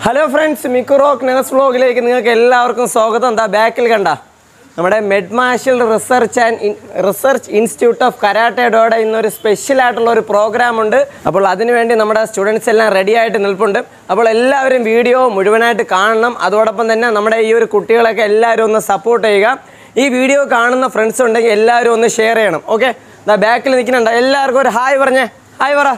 Hello friends മിക്കുറോക്ക് നെസ് വ്ലോഗിലേക്ക് നിങ്ങൾക്ക് എല്ലാവർക്കും സ്വാഗതം എന്താ ബാക്കിൽ കണ്ട നമ്മുടെ മെഡ്മാഷൽ research and research institute of കരാട്ടയുടെ ഇന്നൊരു സ്പെഷ്യൽ ആയിട്ടുള്ള ഒരു പ്രോഗ്രാം ഉണ്ട് അപ്പോൾ അതിനുവേണ്ടി നമ്മുടെ സ്റ്റുഡൻസ് എല്ലാം റെഡി ആയിട്ട് നിൽപ്പുണ്ട് അപ്പോൾ എല്ലാവരും വീഡിയോ മുഴുവനായിട്ട് കാണണം അതോടൊപ്പം തന്നെ നമ്മുടെ ഈ ഒരു കുട്ടികളൊക്കെ എല്ലാവരും ഒന്ന് സപ്പോർട്ട് ചെയ്യുക ഈ വീഡിയോ കാണുന്ന ഫ്രണ്ട്സ് ഉണ്ടെങ്കിൽ എല്ലാവരും ഒന്ന് ഷെയർ ചെയ്യണം ഓക്കെ എന്താ ബാക്കിൽ നിൽക്കുന്നുണ്ട് എല്ലാവർക്കും ഒരു ഹായ് പറഞ്ഞേ ഹായ് പറ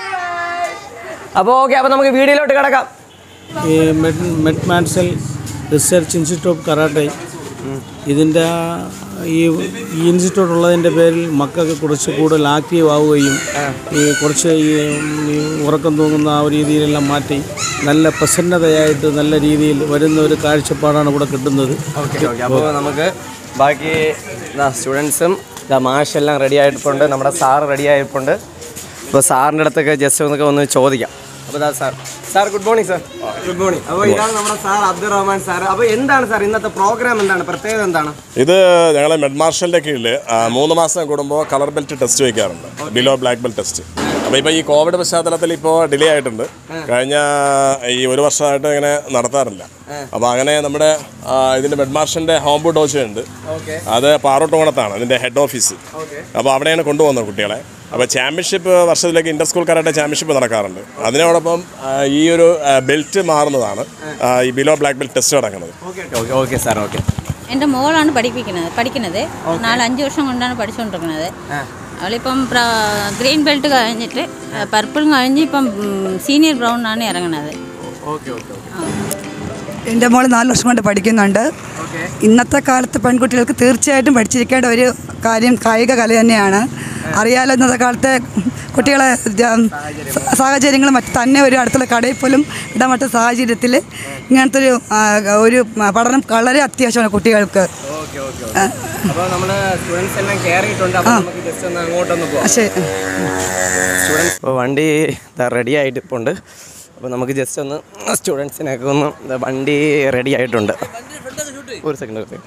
അപ്പോൾ ഓക്കെ അപ്പോൾ നമുക്ക് വീഡിയോയിലോട്ട് കിടക്കാം ഈ മെഡ് മെഡ് മാൻസൽ റിസർച്ച് ഇൻസ്റ്റിറ്റ്യൂട്ട് ഓഫ് കറാട്ടെ ഇതിൻ്റെ ഈ ഈ ഇൻസ്റ്റിറ്റ്യൂട്ട് ഉള്ളതിൻ്റെ പേരിൽ മക്കൾക്ക് കുറച്ച് കൂടുതൽ ആക്റ്റീവ് ആവുകയും ഈ കുറച്ച് ഈ ഈ ഉറക്കം തൂങ്ങുന്ന ആ ഒരു രീതിയിലെല്ലാം മാറ്റി നല്ല പ്രസന്നതയായിട്ട് നല്ല രീതിയിൽ വരുന്ന ഒരു കാഴ്ചപ്പാടാണ് ഇവിടെ കിട്ടുന്നത് ഓക്കെ ഓക്കെ അപ്പോൾ നമുക്ക് ബാക്കി സ്റ്റുഡൻസും മാഷെല്ലാം റെഡി ആയിട്ടുണ്ട് നമ്മുടെ സാർ റെഡി ആയിട്ടുണ്ട് അപ്പോൾ സാറിൻ്റെ അടുത്തൊക്കെ ജസ്റ്റ് ഒന്നൊക്കെ ഒന്ന് ചോദിക്കാം അപ്പോൾ sir sir good morning sir good morning അപ്പോൾ ഇതാണ് നമ്മുടെ സാർ അബ്ദുൾ റഹ്മാൻ സാർ അപ്പോൾ എന്താണ് സാർ ഇന്നത്തെ പ്രോഗ്രാം എന്താണ് പ്രത്യേകത എന്താണ് ഇത് ഞങ്ങൾ മെഡ് മാർഷലിന്റെ കീഴിൽ മൂന്ന് മാസം കൂടുമ്പോൾ കളർ ബെൽറ്റ് ടെസ്റ്റ് വയ്ക്കാറുണ്ട് ബിലോ ബ്ലാക്ക് ബെൽറ്റ് ടെസ്റ്റ് അപ്പോൾ ഇപ്പോൾ ഈ കോവിഡ് പശ്ചാത്തലത്തിൽ ഇപ്പോൾ ഡിലേ ആയിട്ടുണ്ട് കഴിഞ്ഞ ഈ ഒരു വർഷമായിട്ട് ഇങ്ങനെ നടത്താറില്ല അപ്പോൾ അങ്ങനെ നമ്മുടെ ആ, ഇതിന്റെ മെഡ് മാർഷലിന്റെ ഹോംബു ഡോച്ച് ഉണ്ട് ഓക്കെ അത് പാറോട്ടുകുണത്താണ് അതിന്റെ ഹെഡ് ഓഫീസ് അപ്പോൾ അവിടെയാണ് കൊണ്ടുപോകുന്നത് കുട്ടികളെ അപ്പോൾ ചാമ്പ്യൻഷിപ്പ് വർഷത്തിലേക്ക് ഇന്റർ സ്കൂൾ കരാട്ടെ ചാമ്പ്യൻഷിപ്പ് നടക്കാറുണ്ട് അതിനോടൊപ്പം ആ, ഈ ഒരു ബെൽറ്റ് മാറുന്നതാണ് ആ, ഈ ബിലോ ബ്ലാക്ക് ബെൽറ്റ് ടെസ്റ്റ് നടക്കുന്നത് okay okay okay sir okay എൻ്റെ മോളാണ് പഠിപ്പിക്കുന്നത് പഠിക്കുന്നത് നാല് അഞ്ച് വർഷം കൊണ്ടാണ് പഠിച്ചുകൊണ്ടിരിക്കുന്നത് അവളിപ്പം ഗ്രീൻ ബെൽറ്റ് കഴിഞ്ഞിട്ട് പർപ്പിൾ കഴിഞ്ഞ് ഇപ്പം സീനിയർ ബ്രൗൺ ആണ് ഇറങ്ങുന്നത് ഓക്കെ ഓക്കെ എൻ്റെ മോൾ നാല് വർഷം കൊണ്ട് പഠിക്കുന്നുണ്ട് ഇന്നത്തെ കാലത്ത് പെൺകുട്ടികൾക്ക് തീർച്ചയായിട്ടും പഠിച്ചിരിക്കേണ്ട ഒരു കാര്യം കായിക കല തന്നെയാണ് അറിയാലോ ഇന്നത്തെ കാലത്തെ കുട്ടികളെ ജ- സാഹചര്യങ്ങൾ മറ്റ് തന്നെ ഒരു അടുത്തുള്ള കടയിൽ പോലും ഇടാൻ പറ്റുന്ന സാഹചര്യത്തിൽ ഇങ്ങനത്തെ ഒരു ആ, ഒരു പഠനം വളരെ അത്യാവശ്യമാണ് കുട്ടികൾക്ക് ഓക്കെ ഓക്കെ അപ്പോൾ നമ്മുടെ സ്റ്റുഡൻസ് എല്ലാം കയറിയിട്ടുണ്ട് അപ്പോൾ നമുക്ക് ജസ്റ്റ് ഒന്ന് അങ്ങോട്ടൊന്ന് പോകാം പക്ഷേ സ്റ്റുഡൻസ് ഇപ്പോൾ വണ്ടി റെഡി ആയിട്ട് ഇപ്പോൾ ഉണ്ട് അപ്പോൾ നമുക്ക് ജസ്റ്റ് ഒന്ന് സ്റ്റുഡൻസിനൊക്കെ ഒന്ന് ദാ വണ്ടി റെഡി ആയിട്ടുണ്ട് ഒരു സെക്കൻഡ് ഒരു second.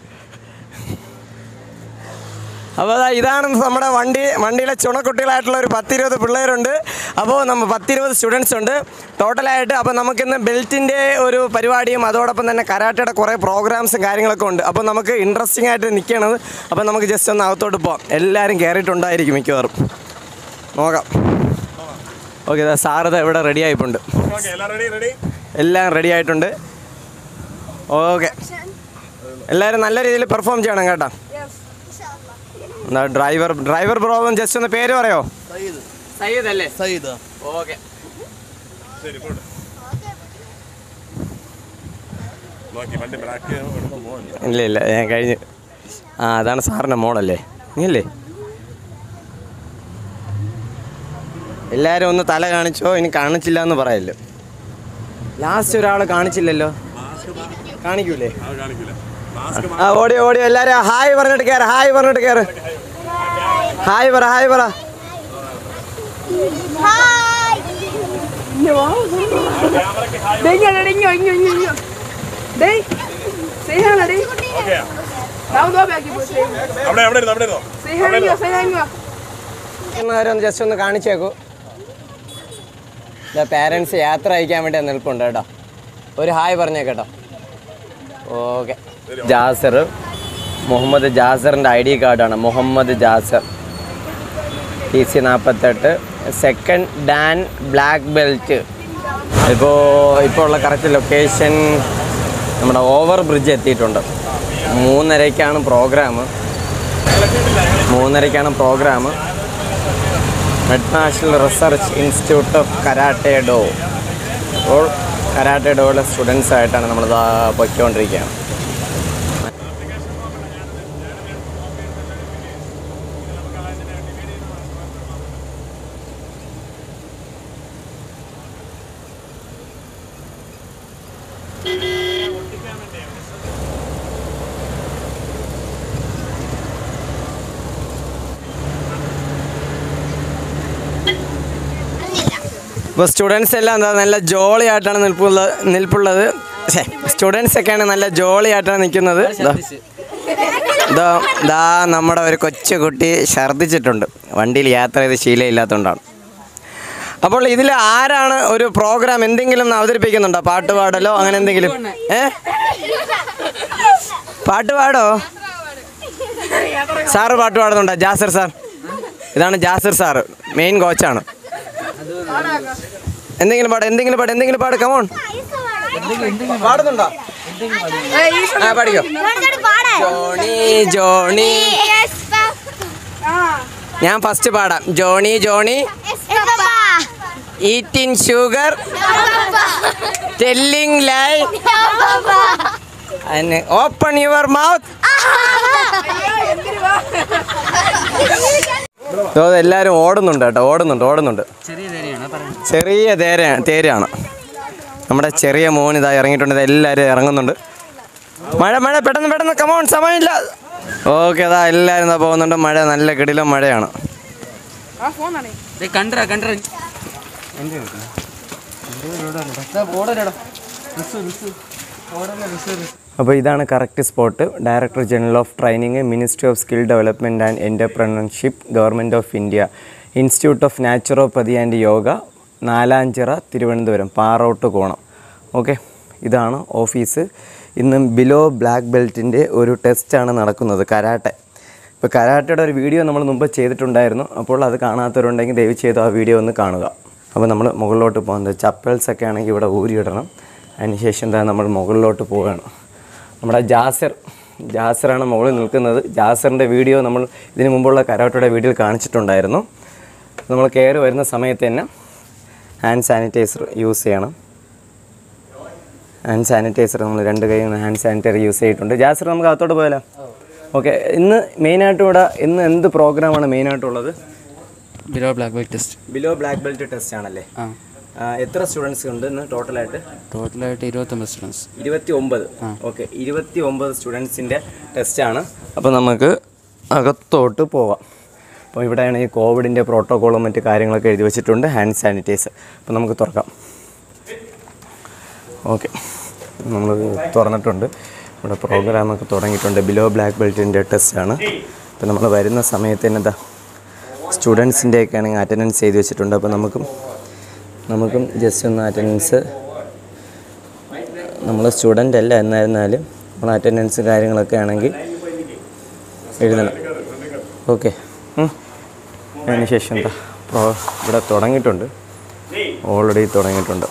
അപ്പോൾ ദാ ഇതാണ് നമ്മുടെ വണ്ടി വണ്ടിയിലെ ചുണക്കുട്ടികളായിട്ടുള്ള ഒരു പത്തിരുപത് പിള്ളേരുണ്ട് അപ്പോൾ നമ്മൾ പത്തിരുപത് സ്റ്റുഡൻസ് ഉണ്ട് ടോട്ടലായിട്ട് അപ്പോൾ നമുക്കിന്ന് ബെൽറ്റിൻ്റെ ഒരു പരിപാടിയും അതോടൊപ്പം തന്നെ കരാട്ടയുടെ കുറേ പ്രോഗ്രാംസും കാര്യങ്ങളൊക്കെ ഉണ്ട് അപ്പോൾ നമുക്ക് ഇൻട്രസ്റ്റിംഗ് ആയിട്ട് നിൽക്കണത് അപ്പോൾ നമുക്ക് ജസ്റ്റ് ഒന്ന് അകത്തോട്ട് പോകാം എല്ലാവരും കയറിയിട്ടുണ്ടായിരിക്കും മിക്കവാറും നോക്കാം ഓക്കെ സാർ ഇത് ഇവിടെ റെഡി ആയിട്ടുണ്ട് എല്ലാം റെഡി ആയിട്ടുണ്ട് ഓക്കെ എല്ലാവരും നല്ല രീതിയിൽ പെർഫോം ചെയ്യണം കേട്ടോ എന്നാ ഡ്രൈവർ ഡ്രൈവർ പ്രോബ്ലം ജസ്റ്റ് ഒന്ന് പേര് പറയോ സയ്യിദ് അല്ലേ സയ്യിദ് ഓക്കെ നോക്കി വണ്ടി ബ്ലാക്ക് ഇല്ല ഇല്ല ഞാൻ കഴിഞ്ഞ് ആ അതാണ് സാറിൻ്റെ മോളല്ലേ നീയല്ലേ എല്ലാവരും ഒന്ന് തല കാണിച്ചോ ഇനി കാണിച്ചില്ല എന്ന് പറയല്ലോ ലാസ്റ്റ് ഒരാൾ കാണിച്ചില്ലല്ലോ കാണിക്കൂലേ ആ ഓടി ഓടി എല്ലാവരും ഹായ് പറഞ്ഞിട്ട് കയറ ഹായ് പറഞ്ഞിട്ട് കയറ് ഹായ് പറ ഹായ് പറ Ding ada ding yo inyo inyo inyo. Ding. Say hi na ding. Now go back you say. അവിടെ അവിടെ ഇരുന്നോ അവിടെ ഇരുന്നോ Say hi inyo say hi inyo. ഒന്ന് ജസ്റ്റ് ഒന്ന് കാണിച്ചേക്കൂ പാരൻസ് യാത്ര അയക്കാൻ വേണ്ടി നിൽപ്പുണ്ട് കേട്ടോ ഒരു ഹായ് പറഞ്ഞേക്കേട്ടോ ഓക്കെ ജാസർ മുഹമ്മദ് ജാസറിൻ്റെ ഐ ഡി കാർഡാണ് മുഹമ്മദ് ജാസർ ടി സി നാൽപ്പത്തെട്ട് സെക്കൻഡ് ഡാൻ ബ്ലാക്ക് ബെൽറ്റ് ഇപ്പോൾ ഇപ്പോൾ ഉള്ള കറക്റ്റ് ലൊക്കേഷൻ നമ്മുടെ ഓവർ ബ്രിഡ്ജ് എത്തിയിട്ടുണ്ട് മൂന്നരയ്ക്കാണ് പ്രോഗ്രാം മൂന്നരയ്ക്കാണ് programme med national research institute of karate do അപ്പോൾ കരാട്ടെ ഡോയിലെ സ്റ്റുഡൻസ് ആയിട്ടാണ് നമ്മൾ പൊയ്ക്കൊണ്ടിരിക്കുകയാണ് ഇപ്പോൾ സ്റ്റുഡൻസ് എല്ലാം എന്താ നല്ല ജോളി ആയിട്ടാണ് നിൽപ്പുള്ളത് നിൽപ്പുള്ളത് സ്റ്റുഡൻസ് ഒക്കെയാണ് നല്ല ജോളി ആയിട്ടാണ് നിൽക്കുന്നത് ദാ. ദാ ദാ നമ്മുടെ ഒരു കൊച്ചു കുട്ടി ഛർദ്ദിച്ചിട്ടുണ്ട് വണ്ടിയിൽ യാത്ര ചെയ്ത് ശീലമില്ലാത്തതുകൊണ്ടാണ് അപ്പോൾ ഇതിൽ ആരാണ് ഒരു പ്രോഗ്രാം എന്തെങ്കിലും ഒന്ന് അവതരിപ്പിക്കുന്നുണ്ടോ പാട്ട് പാടലോ അങ്ങനെ എന്തെങ്കിലും ഏ പാട്ട് പാടോ സാറ് പാട്ട് പാടുന്നുണ്ടോ ജാസിർ സാർ ഇതാണ് ജാസിർ സാറ് മെയിൻ കോച്ചാണ് എന്തെങ്കിലും പാട് എന്തെങ്കിലും പാട് എന്തെങ്കിലും പാട് കമോൺ പാടുന്നുണ്ടോ ആ പാടിക്കോ ജോണി ജോണി ഞാൻ ഫസ്റ്റ് പാടാം Johnny Johnny eating sugar telling lie open your mouth എല്ലാവരും ഓടുന്നുണ്ട് കേട്ടോ ഓടുന്നുണ്ട് ഓടുന്നുണ്ട് ചെറിയ തേര തേരാണ് നമ്മുടെ ചെറിയ മോൻ ഇതാ ഇറങ്ങിയിട്ടുണ്ട് ഇത് എല്ലാവരും ഇറങ്ങുന്നുണ്ട് മഴ മഴ പെട്ടെന്ന് പെട്ടെന്ന് കമോൺ സമയമില്ല ഓക്കെ അതാ എല്ലാവരും ഇതാ പോകുന്നുണ്ട് മഴ നല്ല കിടിലം മഴയാണ് അപ്പോൾ ഇതാണ് correct spot director general of training ministry of skill development and entrepreneurship government of India institute of naturopathy and yoga Nalanchira Thiruvananthapuram Parottukonam okay ഇതാണ് ഓഫീസ് ഇന്നും ബിലോ ബ്ലാക്ക് ബെൽറ്റിൻ്റെ ഒരു ടെസ്റ്റാണ് നടക്കുന്നത് കരാട്ടെ ഇപ്പോൾ കരാട്ടയുടെ ഒരു വീഡിയോ നമ്മൾ മുമ്പ് ചെയ്തിട്ടുണ്ടായിരുന്നു അപ്പോൾ അത് കാണാത്തവരുണ്ടെങ്കിൽ ദയവ് ചെയ്ത് ആ വീഡിയോ ഒന്ന് കാണുക അപ്പോൾ നമ്മൾ മുകളിലോട്ട് പോകുന്നത് ചപ്പൽസ് ഒക്കെ ആണെങ്കിൽ ഇവിടെ ഊരിയിടണം അതിനുശേഷം എന്താ നമ്മൾ മുകളിലോട്ട് പോവുകയാണ് നമ്മുടെ ജാസിർ ജാസിറാണ് മുകളിൽ നിൽക്കുന്നത് ജാസിറിൻ്റെ വീഡിയോ നമ്മൾ ഇതിനു മുമ്പുള്ള കരാട്ടയുടെ വീഡിയോയിൽ കാണിച്ചിട്ടുണ്ടായിരുന്നു നമ്മൾ കയറി വരുന്ന സമയത്ത് തന്നെ ഹാൻഡ് സാനിറ്റൈസർ യൂസ് ചെയ്യണം ഹാൻഡ് സാനിറ്റൈസർ നമ്മൾ രണ്ട് കൈ ഹാൻഡ് സാനിറ്റൈസർ യൂസ് ചെയ്തിട്ടുണ്ട് ജാസിർ നമുക്ക് അകത്തോട്ട് പോയാലോ ഓക്കെ ഇന്ന് മെയിനായിട്ടും ഇവിടെ ഇന്ന് എന്ത് പ്രോഗ്രാമാണ് മെയിനായിട്ടുള്ളത് below black belt test below black belt test ആണല്ലേ ആ ആ, എത്ര സ്റ്റുഡൻസ് ഉണ്ട് ഇന്ന് ടോട്ടലായിട്ട് ടോട്ടലായിട്ട് ഇരുപത്തൊമ്പത് സ്റ്റുഡൻസ് ഇരുപത്തി ഒമ്പത് ഓക്കെ ഇരുപത്തി ഒമ്പത് സ്റ്റുഡൻസിൻ്റെ ടെസ്റ്റാണ് അപ്പോൾ നമുക്ക് അകത്തോട്ട് പോവാം അപ്പോൾ ഇവിടെയാണ് ഈ കോവിഡിൻ്റെ പ്രോട്ടോക്കോളും മറ്റ് കാര്യങ്ങളൊക്കെ എഴുതി വെച്ചിട്ടുണ്ട് ഹാൻഡ് സാനിറ്റൈസർ അപ്പോൾ നമുക്ക് തുറക്കാം ഓക്കെ നമ്മൾ തുറന്നിട്ടുണ്ട് ഇവിടെ പ്രോഗ്രാമൊക്കെ തുടങ്ങിയിട്ടുണ്ട് ബിലോ ബ്ലാക്ക് ബെൽറ്റിൻ്റെ ടെസ്റ്റാണ് അപ്പോൾ നമ്മൾ വരുന്ന സമയത്ത് തന്നെ എന്താ സ്റ്റുഡൻസിൻ്റെയൊക്കെ ആണെങ്കിൽ അറ്റൻഡൻസ് ചെയ്ത് വെച്ചിട്ടുണ്ട് അപ്പോൾ നമുക്കും നമുക്കും ജസ്റ്റ് ഒന്ന് അറ്റൻഡൻസ് നമ്മൾ സ്റ്റുഡൻ്റ് അല്ല എന്നായിരുന്നാലും നമ്മൾ അറ്റൻഡൻസ് കാര്യങ്ങളൊക്കെ ആണെങ്കിൽ എഴുതണം ഓക്കെ അതിനുശേഷം എന്താ പ്രോ ഇവിടെ തുടങ്ങിയിട്ടുണ്ട് ഓൾറെഡി തുടങ്ങിയിട്ടുണ്ട്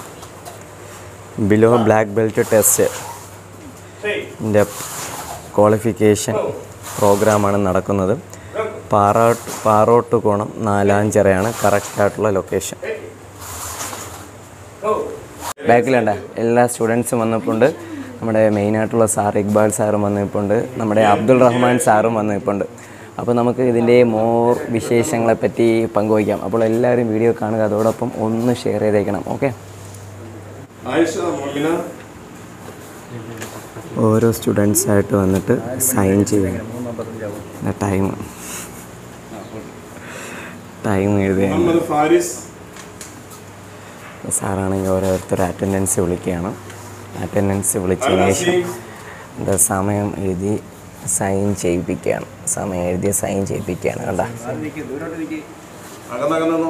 ബിലോ ബ്ലാക്ക് ബെൽറ്റ് ടെസ്റ്റ് ൻ്റെ ക്വാളിഫിക്കേഷൻ പ്രോഗ്രാമാണ് നടക്കുന്നത് പാറോട്ട് പാറോട്ട് കോണം നാലാഞ്ചിറയാണ് കറക്റ്റായിട്ടുള്ള ലൊക്കേഷൻ ബാക്കിലുണ്ട എല്ലാ സ്റ്റുഡൻസും വന്നിട്ടുണ്ട് നമ്മുടെ മെയിനായിട്ടുള്ള സാർ ഇക്ബാൽ സാറും വന്നിട്ടുണ്ട് നമ്മുടെ അബ്ദുൾ റഹ്മാൻ സാറും വന്നിട്ടുണ്ട് അപ്പോൾ നമുക്ക് ഇതിൻ്റെ മോർ വിശേഷങ്ങളെ പറ്റി പങ്കുവയ്ക്കാം അപ്പോൾ എല്ലാവരും വീഡിയോ കാണുക അതോടൊപ്പം ഒന്ന് ഷെയർ ചെയ്തേക്കണം ഓക്കെ ഓരോ സ്റ്റുഡൻസ് ആയിട്ട് വന്നിട്ട് സൈൻ ചെയ്യണം ടൈം ടൈം എഴുതുകയാണ് ഫാരിസ് സാറാണെങ്കിൽ ഓരോരുത്തർ അറ്റൻഡൻസ് വിളിക്കുകയാണ് അറ്റൻഡൻസ് വിളിച്ചതിന് ശേഷം എന്താ സമയം എഴുതി സൈൻ ചെയ്യിപ്പിക്കുകയാണ് സമയം എഴുതി സൈൻ ചെയ്യിപ്പിക്കുകയാണ് കണ്ട അകന്നകന്നോ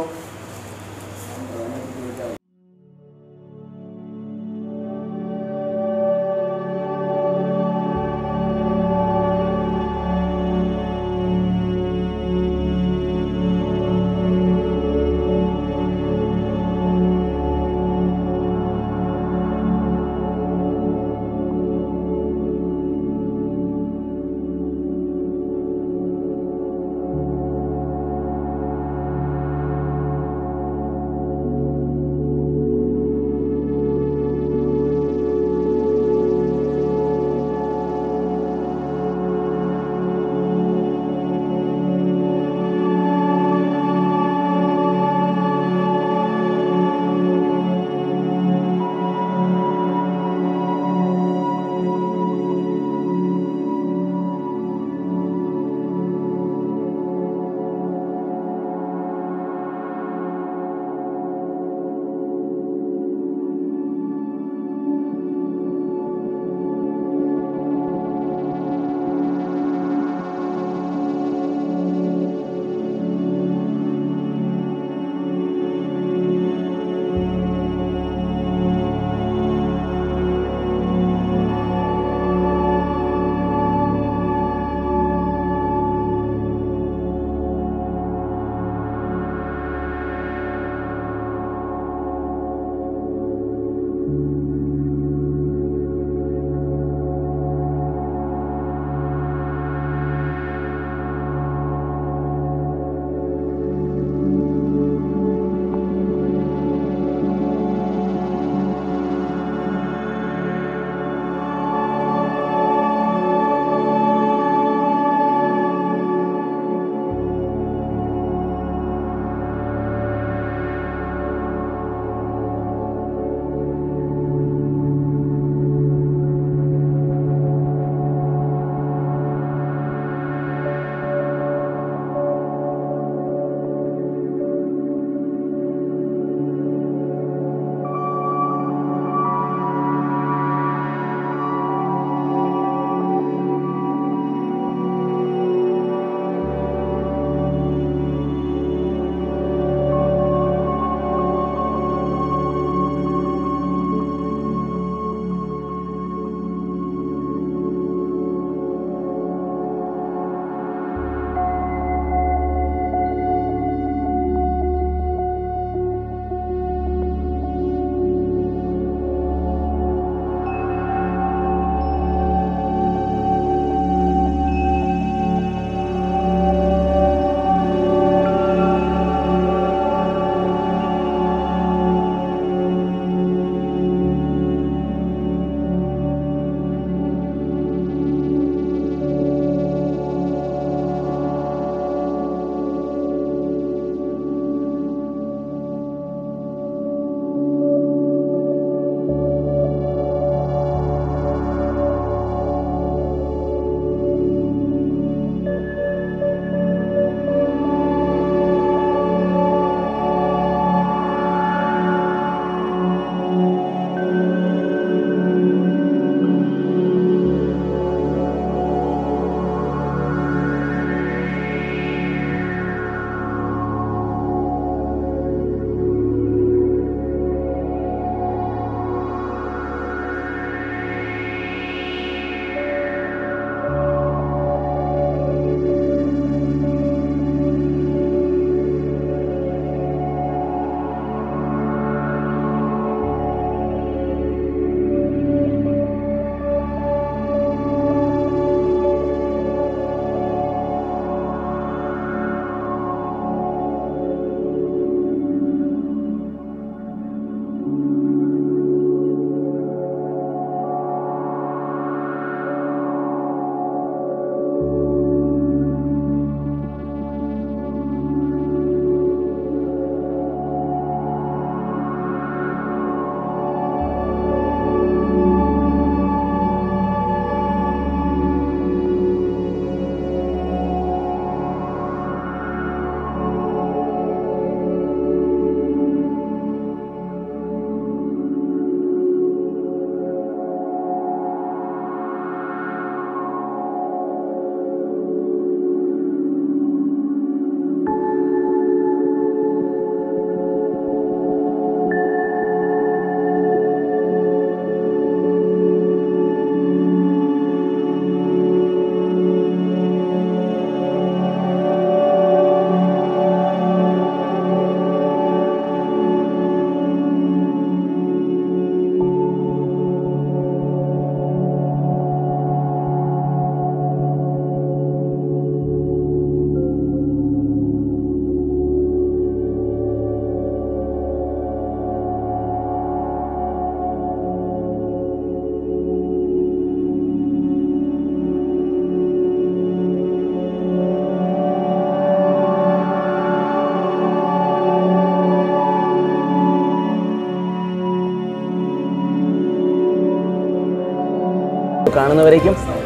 കാണുന്നവരേക്കും